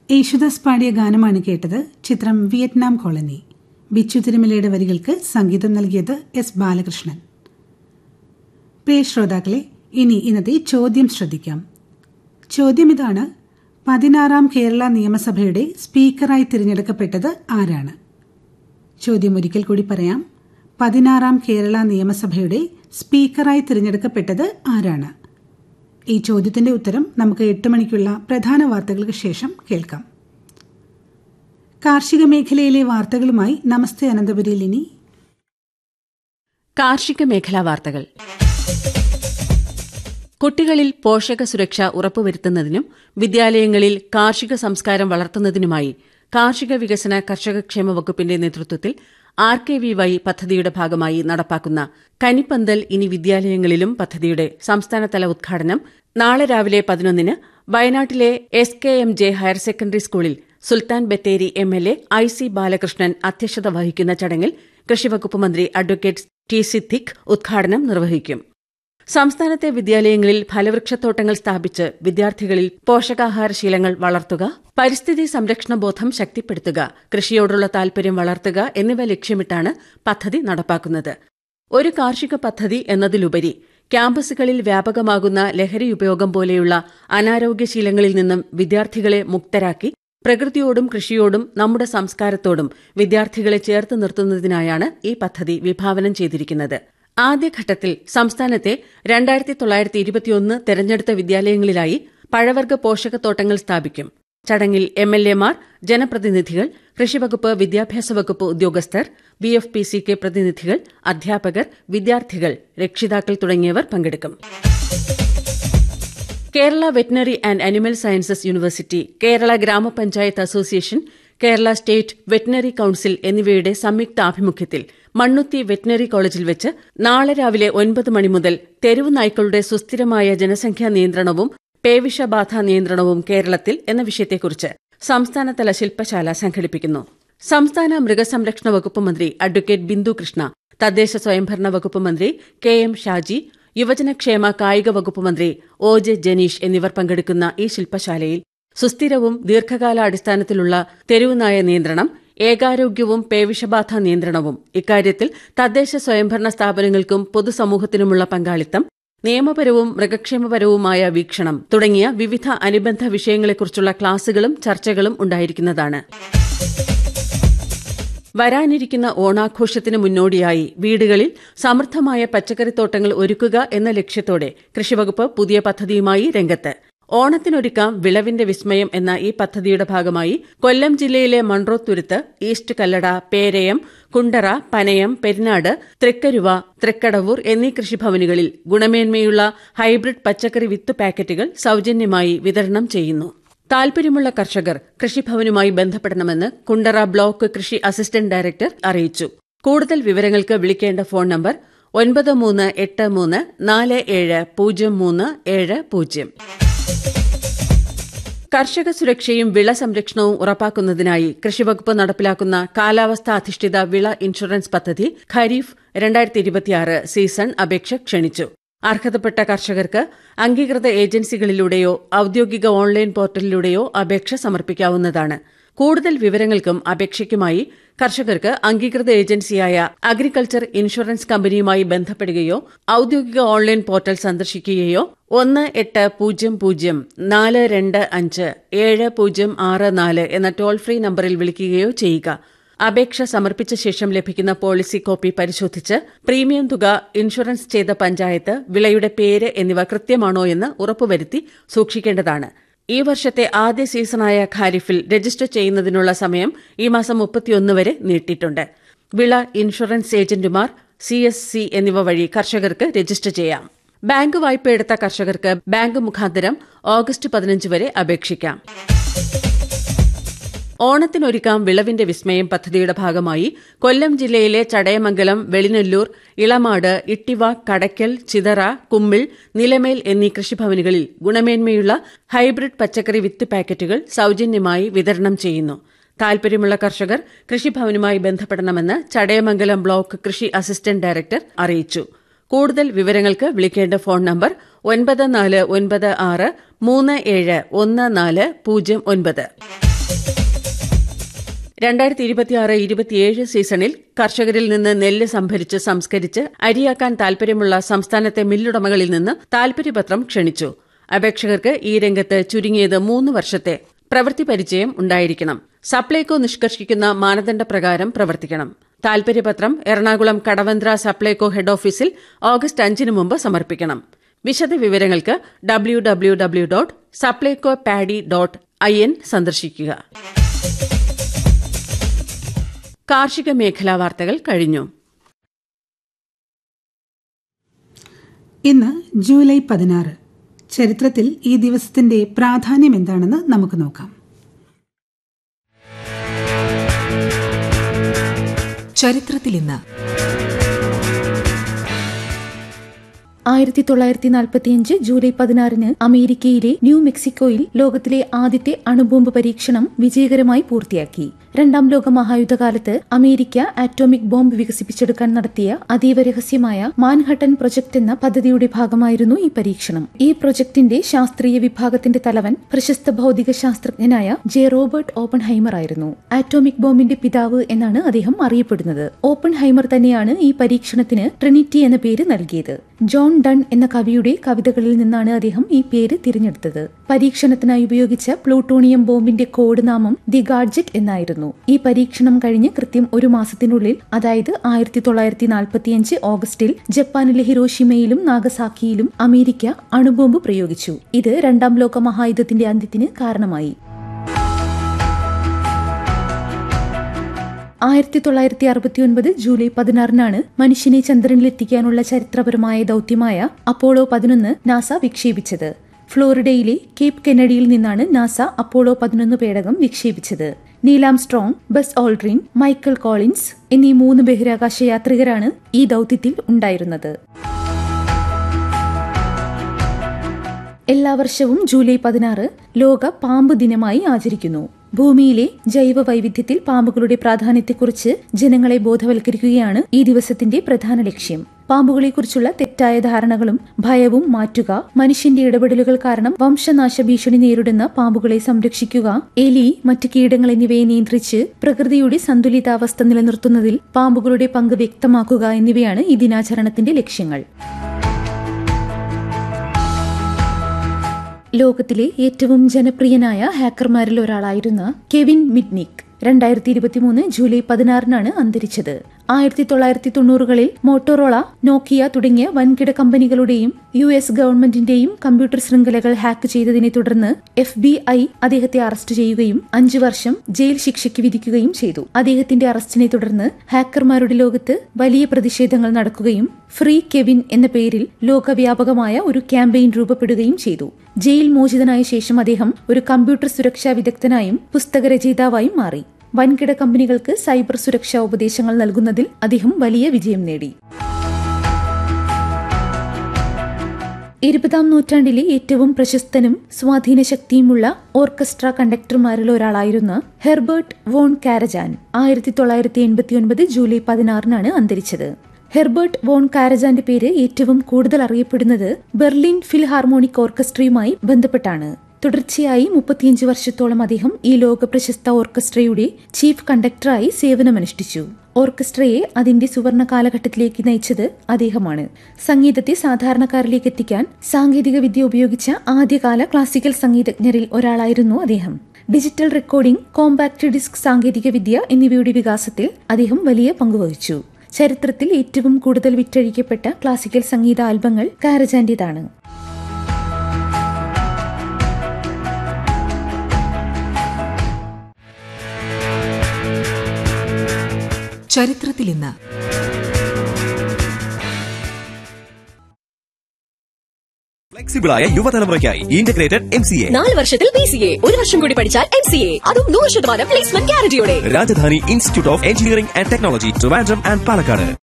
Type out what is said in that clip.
യേശുദാസ് പാടിയ ഗാനമാണ് കേട്ടത് ചിത്രം വിയറ്റ്നാം കോളനി ബിച്ചു തിരുമലയുടെ വരികൾക്ക് സംഗീതം നൽകിയത് എസ് ബാലകൃഷ്ണൻ പ്രിയ ശ്രോതാക്കളെ ഇനി ഇന്നത്തെ ചോദ്യം ശ്രദ്ധിക്കാം ചോദ്യം ഇതാണ് പതിനാറാം കേരള നിയമസഭയുടെ സ്പീക്കറായി തിരഞ്ഞെടുക്കപ്പെട്ടത് ആരാണ് ചോദ്യം ഒരിക്കൽ കൂടി പറയാം പതിനാറാം കേരള നിയമസഭയുടെ സ്പീക്കറായി തിരഞ്ഞെടുക്കപ്പെട്ടത് ആരാണ് ഈ ചോദ്യത്തിന്റെ ഉത്തരം നമുക്ക് എട്ട് മണിക്കുള്ള പ്രധാന വാർത്തകൾക്ക് ശേഷം കേൾക്കാം കാർഷിക മേഖലയിലെ വാർത്തകളുമായി നമസ്തേ അനന്തപുരിയിൽ ഇനി കാർഷിക മേഖലാ വാർത്തകൾ കുട്ടികളിൽ പോഷക സുരക്ഷ ഉറപ്പുവരുത്തുന്നതിനും വിദ്യാലയങ്ങളിൽ കാർഷിക സംസ്കാരം വളർത്തുന്നതിനുമായി കാർഷിക വികസന കർഷകക്ഷേമ വകുപ്പിന്റെ നേതൃത്വത്തിൽ ആർ കെ വി വൈ പദ്ധതിയുടെ ഭാഗമായി നടപ്പാക്കുന്ന കനിപ്പന്തൽ ഇനി വിദ്യാലയങ്ങളിലും പദ്ധതിയുടെ സംസ്ഥാനതല ഉദ്ഘാടനം നാളെ രാവിലെ പതിനൊന്നിന് വയനാട്ടിലെ S K M J higher secondary സ്കൂളിൽ Sultan Bathery M L A I C Balakrishnan അധ്യക്ഷത വഹിക്കുന്ന ചടങ്ങിൽ കൃഷിവകുപ്പ് മന്ത്രി അഡ്വക്കേറ്റ് ടി സിദ്ദിഖ് ഉദ്ഘാടനം നിർവഹിക്കും സംസ്ഥാനത്തെ വിദ്യാലയങ്ങളിൽ ഫലവൃക്ഷത്തോട്ടങ്ങൾ സ്ഥാപിച്ച് വിദ്യാർത്ഥികളിൽ പോഷകാഹാരശീലങ്ങൾ വളർത്തുക പരിസ്ഥിതി സംരക്ഷണ ബോധം ശക്തിപ്പെടുത്തുക കൃഷിയോടുള്ള താൽപര്യം വളർത്തുക എന്നിവ ലക്ഷ്യമിട്ടാണ് പദ്ധതി നടപ്പാക്കുന്നത് ഒരു കാർഷിക പദ്ധതി എന്നതിലുപരി ക്യാമ്പസുകളിൽ വ്യാപകമാകുന്ന ലഹരി ഉപയോഗം പോലെയുള്ള അനാരോഗ്യശീലങ്ങളിൽ നിന്നും വിദ്യാർത്ഥികളെ മുക്തരാക്കി പ്രകൃതിയോടും കൃഷിയോടും നമ്മുടെ സംസ്കാരത്തോടും വിദ്യാർത്ഥികളെ ചേർത്ത് നിർത്തുന്നതിനായാണ് ഈ പദ്ധതി വിഭാവനം ചെയ്തിരിക്കുന്നത് ആദ്യഘട്ടത്തിൽ സംസ്ഥാനത്തെ രണ്ടായിരത്തി തൊള്ളായിരത്തി ഇരുപത്തിയൊന്ന് തെരഞ്ഞെടുത്ത വിദ്യാലയങ്ങളിലായി പഴവർഗ്ഗ പോഷകത്തോട്ടങ്ങൾ സ്ഥാപിക്കും ചടങ്ങിൽ എം എൽ എമാർ ജനപ്രതിനിധികൾ കൃഷിവകുപ്പ് വിദ്യാഭ്യാസ വകുപ്പ് ഉദ്യോഗസ്ഥർ B F P C K പ്രതിനിധികൾ അധ്യാപകർ വിദ്യാർത്ഥികൾ രക്ഷിതാക്കൾ തുടങ്ങിയവർ പങ്കെടുക്കും Kerala veterinary and animal sciences university Kerala ഗ്രാമപഞ്ചായത്ത് association Kerala state veterinary council എന്നിവയുടെ സംയുക്ത ആഭിമുഖ്യത്തിൽ മണ്ണുത്തി വെറ്റിനറി കോളേജിൽ വെച്ച് നാളെ രാവിലെ ഒൻപത് മണി മുതൽ തെരുവ് നായ്ക്കളുടെ സുസ്ഥിരമായ ജനസംഖ്യാ നിയന്ത്രണവും പേവിഷബാധ നിയന്ത്രണവും കേരളത്തിൽ എന്ന വിഷയത്തെക്കുറിച്ച് സംസ്ഥാനതല ശില്പശാല സംഘടിപ്പിക്കുന്നു സംസ്ഥാന മൃഗസംരക്ഷണ വകുപ്പ് മന്ത്രി അഡ്വക്കേറ്റ് ബിന്ദു കൃഷ്ണ തദ്ദേശ സ്വയംഭരണ വകുപ്പ് മന്ത്രി കെ എം ഷാജി യുവജനക്ഷേമ കായിക വകുപ്പ് മന്ത്രി ഒ ജെ ജനീഷ് എന്നിവർ പങ്കെടുക്കുന്ന ഈ ശില്പശാലയിൽ സുസ്ഥിരവും ദീർഘകാലാടിസ്ഥാനത്തിലുള്ള തെരുവുനായ നിയന്ത്രണം ഏകാരോഗ്യവും പേവിഷബാധ നിയന്ത്രണവും ഇക്കാര്യത്തിൽ തദ്ദേശ സ്വയംഭരണ സ്ഥാപനങ്ങൾക്കും പൊതുസമൂഹത്തിനുമുള്ള പങ്കാളിത്തം നിയമപരവും മൃഗക്ഷേമപരവുമായ വീക്ഷണം തുടങ്ങിയ വിവിധ അനുബന്ധ വിഷയങ്ങളെക്കുറിച്ചുള്ള ക്ലാസുകളും ചർച്ചകളും ഉണ്ടായിരിക്കുന്നതാണ് വരാനിരിക്കുന്ന ഓണാഘോഷത്തിന് മുന്നോടിയായി വീടുകളിൽ സമൃദ്ധമായ പച്ചക്കറിത്തോട്ടങ്ങൾ ഒരുക്കുക എന്ന ലക്ഷ്യത്തോടെ കൃഷിവകുപ്പ് പുതിയ പദ്ധതിയുമായി രംഗത്ത് ഓണത്തിനൊരുക്കാം വിളവിന്റെ വിസ്മയം എന്ന ഈ പദ്ധതിയുടെ ഭാഗമായി കൊല്ലം ജില്ലയിലെ മൺട്രോത്തുരുത്ത് ഈസ്റ്റ് കല്ലട പേരയം കുണ്ടറ പനയം പെരിനാട് തൃക്കരുവ തൃക്കടവൂർ എന്നീ കൃഷിഭവനുകളിൽ ഗുണമേന്മയുള്ള ഹൈബ്രിഡ് പച്ചക്കറി വിത്ത് പാക്കറ്റുകൾ സൌജന്യമായി വിതരണം ചെയ്യുന്നു താൽപര്യമുള്ള കർഷകർ കൃഷിഭവനുമായി ബന്ധപ്പെടണമെന്ന് കുണ്ടറ ബ്ലോക്ക് കൃഷി അസിസ്റ്റന്റ് ഡയറക്ടർ അറിയിച്ചു കൂടുതൽ വിവരങ്ങൾക്ക് വിളിക്കേണ്ട ഫോൺ നമ്പർ ഒൻപത് മൂന്ന് എട്ട് മൂന്ന് നാല് ഏഴ് പൂജ്യം മൂന്ന് ഏഴ് പൂജ്യം കർഷക സുരക്ഷയും വിള സംരക്ഷണവും ഉറപ്പാക്കുന്നതിനായി കൃഷിവകുപ്പ് നടപ്പിലാക്കുന്ന കാലാവസ്ഥാ അധിഷ്ഠിത വിള ഇൻഷുറൻസ് പദ്ധതി ഖരീഫ് രണ്ടായിരത്തി ഇരുപത്തിയാറ് സീസൺ അപേക്ഷ ക്ഷണിച്ചു അർഹതപ്പെട്ട കർഷകർക്ക് അംഗീകൃത ഏജൻസികളിലൂടെയോ ഔദ്യോഗിക ഓൺലൈൻ പോർട്ടലിലൂടെയോ അപേക്ഷ സമർപ്പിക്കാവുന്നതാണ് കൂടുതൽ വിവരങ്ങൾക്കും അപേക്ഷയ്ക്കുമായി കർഷകർക്ക് അംഗീകൃത ഏജൻസിയായ അഗ്രികൾച്ചർ ഇൻഷുറൻസ് കമ്പനിയുമായി ബന്ധപ്പെടുകയോ ഔദ്യോഗിക ഓൺലൈൻ പോർട്ടൽ സന്ദർശിക്കുകയോ ഒന്ന് എട്ട് പൂജ്യം പൂജ്യം നാല് രണ്ട് അഞ്ച് ഏഴ് പൂജ്യം ആറ് നാല് എന്ന ടോൾ ഫ്രീ നമ്പറിൽ വിളിക്കുകയോ ചെയ്യുക അപേക്ഷ സമർപ്പിച്ച ശേഷം ലഭിക്കുന്ന പോളിസി കോപ്പി പരിശോധിച്ച് പ്രീമിയം തുക ഇൻഷുറൻസ് ചെയ്ത പഞ്ചായത്ത് വിളയുടെ പേര് എന്നിവ കൃത്യമാണോ എന്ന് ഉറപ്പുവരുത്തി സൂക്ഷിക്കേണ്ടതാണ് ഈ വർഷത്തെ ആദ്യ സീസണായ ഖാരിഫിൽ രജിസ്റ്റർ ചെയ്യുന്നതിനുള്ള സമയം ഈ മാസം മുപ്പത്തിയൊന്ന് വരെ നീട്ടിയിട്ടുണ്ട് വിള ഇൻഷുറൻസ് ഏജന്റുമാർ സി എസ് സി എന്നിവ വഴി കർഷകർക്ക് രജിസ്റ്റർ ചെയ്യാം ബാങ്ക് വായ്പ എടുത്ത കർഷകർക്ക് ബാങ്ക് മുഖാന്തരം ഓഗസ്റ്റ് പതിനഞ്ച് വരെ അപേക്ഷിക്കാം ഓണത്തിനൊരുക്കാം വിളവിന്റെ വിസ്മയം പദ്ധതിയുടെ ഭാഗമായി കൊല്ലം ജില്ലയിലെ ചടയമംഗലം വെളിനെല്ലൂർ ഇളമാട് ഇട്ടിവ കടയ്ക്കൽ ചിതറ കുമ്മിൾ നിലമേൽ എന്നീ കൃഷിഭവനുകളിൽ ഗുണമേന്മയുള്ള ഹൈബ്രിഡ് പച്ചക്കറി വിത്ത് പാക്കറ്റുകൾ സൌജന്യമായി വിതരണം ചെയ്യുന്നു താൽപര്യമുള്ള കർഷകർ കൃഷിഭവനുമായി ബന്ധപ്പെടണമെന്ന് ചടയമംഗലം ബ്ലോക്ക് കൃഷി അസിസ്റ്റന്റ് ഡയറക്ടർ അറിയിച്ചു കൂടുതൽ വിവരങ്ങൾക്ക് വിളിക്കേണ്ട ഫോൺ നമ്പർ ഒൻപത് നാല് ഒൻപത് ആറ് മൂന്ന് ഏഴ് ഒന്ന് നാല് പൂജ്യം ഒൻപത് രണ്ടായിരത്തി ഇരുപത്തിയാറ് ഇരുപത്തിയേഴ് സീസണിൽ കർഷകരിൽ നിന്ന് നെല്ല് സംഭരിച്ച് സംസ്കരിച്ച് അരിയാക്കാൻ താൽപര്യമുള്ള സംസ്ഥാനത്തെ മില്ലുടമകളിൽ നിന്ന് താൽപര്യപത്രം ക്ഷണിച്ചു അപേക്ഷകർക്ക് ഈ രംഗത്ത് ചുരുങ്ങിയത് മൂന്ന് വർഷത്തെ പ്രവൃത്തി പരിചയം ഉണ്ടായിരിക്കണം സപ്ലൈകോ നിഷ്കർഷിക്കുന്ന മാനദണ്ഡ പ്രകാരം പ്രവർത്തിക്കണം താൽപര്യപത്രം എറണാകുളം കടവന്ത്ര സപ്ലൈകോ ഹെഡ് ഓഫീസിൽ ഓഗസ്റ്റ് അഞ്ചിന് മുമ്പ് സമർപ്പിക്കണം വിശദ വിവരങ്ങൾക്ക് W W W dot Supplyco paddy dot I N സന്ദർശിക്കുക കാർഷിക മേഖലാ വാർത്തകൾ കഴിഞ്ഞു ഇന്ന് ജൂലൈ പതിനാറ് ചരിത്രത്തിൽ ഈ ദിവസത്തിന്റെ പ്രാധാന്യം എന്താണെന്ന് നമുക്ക് നോക്കാം ചരിത്രത്തിൽ ഇന്ന് ആയിരത്തി തൊള്ളായിരത്തി നാൽപ്പത്തിയഞ്ച് ജൂലൈ പതിനാറിന് അമേരിക്കയിലെ ന്യൂ മെക്സിക്കോയിൽ ലോകത്തിലെ ആദ്യത്തെ അണുബോംബ് പരീക്ഷണം വിജയകരമായി പൂർത്തിയാക്കി രണ്ടാം ലോക മഹായുദ്ധകാലത്ത് അമേരിക്ക ആറ്റോമിക് ബോംബ് വികസിപ്പിച്ചെടുക്കാൻ നടത്തിയ അതീവ രഹസ്യമായ മാൻഹട്ടൻ പ്രൊജക്ട് എന്ന പദ്ധതിയുടെ ഭാഗമായിരുന്നു ഈ പരീക്ഷണം ഈ പ്രൊജക്ടിന്റെ ശാസ്ത്രീയ വിഭാഗത്തിന്റെ തലവൻ പ്രശസ്ത ഭൗതിക ശാസ്ത്രജ്ഞനായ ജെ റോബർട്ട് ഓപ്പൺ ഹൈമർ ആയിരുന്നു ആറ്റോമിക് ബോംബിന്റെ പിതാവ് എന്നാണ് അദ്ദേഹം അറിയപ്പെടുന്നത് ഓപ്പൺ ഹൈമർ തന്നെയാണ് ഈ പരീക്ഷണത്തിന് ട്രിനിറ്റി എന്ന പേര് നൽകിയത് ജോൺ ഡൺ എന്ന കവിയുടെ കവിതകളിൽ നിന്നാണ് അദ്ദേഹം ഈ പേര് തിരഞ്ഞെടുത്തത് പരീക്ഷണത്തിനായി ഉപയോഗിച്ച പ്ലൂട്ടോണിയം ബോംബിന്റെ കോഡ് നാമം ദി ഗാഡ്ജറ്റ് എന്നായിരുന്നു ഈ പരീക്ഷണം കഴിഞ്ഞ് കൃത്യം ഒരു മാസത്തിനുള്ളിൽ അതായത് ആയിരത്തി തൊള്ളായിരത്തി നാൽപ്പത്തിയഞ്ച് ഓഗസ്റ്റിൽ ജപ്പാനിലെ ഹിരോഷിമയിലും നാഗസാക്കിയിലും അമേരിക്ക അണുബോംബ് പ്രയോഗിച്ചു ഇത് രണ്ടാം ലോക മഹായുദ്ധത്തിന്റെ അന്ത്യത്തിന് കാരണമായി ആയിരത്തി തൊള്ളായിരത്തി അറുപത്തിയൊൻപത് ജൂലൈ പതിനാറിനാണ് മനുഷ്യനെ ചന്ദ്രനിലെത്തിക്കാനുള്ള ചരിത്രപരമായ ദൌത്യമായ അപ്പോളോ പതിനൊന്ന് നാസ വിക്ഷേപിച്ചത് ഫ്ലോറിഡയിലെ കേപ്പ് കെനഡിയിൽ നിന്നാണ് നാസ അപ്പോളോ പതിനൊന്ന് പേടകം വിക്ഷേപിച്ചത് Neil Armstrong Buzz Aldrin Michael Collins എന്നീ മൂന്ന് ബഹിരാകാശ യാത്രികരാണ് ഈ ദൌത്യത്തിൽ ഉണ്ടായിരുന്നത് എല്ലാ വർഷവും ജൂലൈ പതിനാറ് ലോക പാമ്പ് ദിനമായി ആചരിക്കുന്നു ഭൂമിയിലെ ജൈവ വൈവിധ്യത്തിൽ പാമ്പുകളുടെ പ്രാധാന്യത്തെക്കുറിച്ച് ജനങ്ങളെ ബോധവൽക്കരിക്കുകയാണ് ഈ ദിവസത്തിന്റെ പ്രധാന ലക്ഷ്യം പാമ്പുകളെക്കുറിച്ചുള്ള തെറ്റായ ധാരണകളും ഭയവും മാറ്റുക മനുഷ്യന്റെ ഇടപെടലുകൾ കാരണം വംശനാശ ഭീഷണി നേരിടുന്ന പാമ്പുകളെ സംരക്ഷിക്കുക എലി മറ്റ് കീടങ്ങൾ എന്നിവയെ നിയന്ത്രിച്ച് പ്രകൃതിയുടെ സന്തുലിതാവസ്ഥ നിലനിർത്തുന്നതിൽ പാമ്പുകളുടെ പങ്ക് വ്യക്തമാക്കുക എന്നിവയാണ് ഈ ദിനാചരണത്തിന്റെ ലക്ഷ്യങ്ങൾ ലോകത്തിലെ ഏറ്റവും ജനപ്രിയനായ ഹാക്കർമാരിൽ ഒരാളായിരുന്ന കെവിൻ മിഡ്നിക് രണ്ടായിരത്തി ഇരുപത്തിമൂന്ന് ജൂലൈ പതിനാറിനാണ് അന്തരിച്ചത് ആയിരത്തി തൊള്ളായിരത്തി തൊണ്ണൂറുകളിൽ മോട്ടോറോള നോക്കിയ തുടങ്ങിയ വൻകിട കമ്പനികളുടെയും യു എസ് ഗവൺമെന്റിന്റെയും കമ്പ്യൂട്ടർ ശൃംഖലകൾ ഹാക്ക് ചെയ്തതിനെ തുടർന്ന് എഫ് ബി ഐ അദ്ദേഹത്തെ അറസ്റ്റ് ചെയ്യുകയും അഞ്ചു വർഷം ജയിൽ ശിക്ഷയ്ക്ക് വിധിക്കുകയും ചെയ്തു അദ്ദേഹത്തിന്റെ അറസ്റ്റിനെ തുടർന്ന് ഹാക്കർമാരുടെ ലോകത്ത് വലിയ പ്രതിഷേധങ്ങൾ നടക്കുകയും ഫ്രീ കെവിൻ എന്ന പേരിൽ ലോകവ്യാപകമായ ഒരു ക്യാമ്പയിൻ രൂപപ്പെടുകയും ചെയ്തു ജയിൽ മോചിതനായ ശേഷം അദ്ദേഹം ഒരു കമ്പ്യൂട്ടർ സുരക്ഷാ വിദഗ്ധനായും പുസ്തകരചയിതാവായും മാറി വൻകിട കമ്പനികൾക്ക് സൈബർ സുരക്ഷാ ഉപദേശങ്ങൾ നൽകുന്നതിൽ അദ്ദേഹം വലിയ വിജയം നേടി ഇരുപതാം നൂറ്റാണ്ടിലെ ഏറ്റവും പ്രശസ്തനും സ്വാധീന ശക്തിയുമുള്ള ഓർക്കസ്ട്ര കണ്ടക്ടർമാരിൽ ഒരാളായിരുന്ന ഹെർബർട്ട് വോൺ കാരജാൻ ആയിരത്തി തൊള്ളായിരത്തി എൺപത്തിയൊൻപത് ജൂലൈ പതിനാറിനാണ് അന്തരിച്ചത് ഹെർബർട്ട് വോൺ കാരജാന്റെ പേര് ഏറ്റവും കൂടുതൽ അറിയപ്പെടുന്നത് ബെർലിൻ ഫിൽഹാർമോണിക് ഓർക്കസ്ട്രയുമായി ബന്ധപ്പെട്ടാണ് തുടർച്ചയായി മുപ്പത്തിയഞ്ച് വർഷത്തോളം അദ്ദേഹം ഈ ലോക പ്രശസ്ത ഓർക്കസ്ട്രയുടെ ചീഫ് കണ്ടക്ടറായി സേവനമനുഷ്ഠിച്ചു ഓർക്കസ്ട്രയെ അതിന്റെ സുവർണ കാലഘട്ടത്തിലേക്ക് നയിച്ചത് അദ്ദേഹമാണ് സംഗീതത്തെ സാധാരണക്കാരിലേക്ക് എത്തിക്കാൻ സാങ്കേതിക വിദ്യ ഉപയോഗിച്ച ആദ്യകാല ക്ലാസിക്കൽ സംഗീതജ്ഞരിൽ ഒരാളായിരുന്നു അദ്ദേഹം ഡിജിറ്റൽ റെക്കോർഡിംഗ് കോമ്പാക്ട് ഡിസ്ക് സാങ്കേതിക വിദ്യ എന്നിവയുടെ വികാസത്തിൽ അദ്ദേഹം വലിയ പങ്കുവഹിച്ചു ചരിത്രത്തിൽ ഏറ്റവും കൂടുതൽ വിറ്റഴിക്കപ്പെട്ട ക്ലാസിക്കൽ സംഗീത ആൽബങ്ങൾ കാരജാന്റേതാണ് ചരിത്രത്തിൽ ഇന്ന് ഫ്ലെക്സിബിളായ യുവതലമുറയ്ക്കായി ഇന്റഗ്രേറ്റഡ് എം സി എ നാല് വർഷത്തിൽ ബി സി എ ഒരു വർഷം കൂടി പഠിച്ചാൽ എം സി എ അതും നൂറ് ശതമാനം പ്ലേസ്മെന്റ് ഗ്യാരണ്ടിയോടെ Rajadhani institute of engineering and technology Trivandrum and Palakkad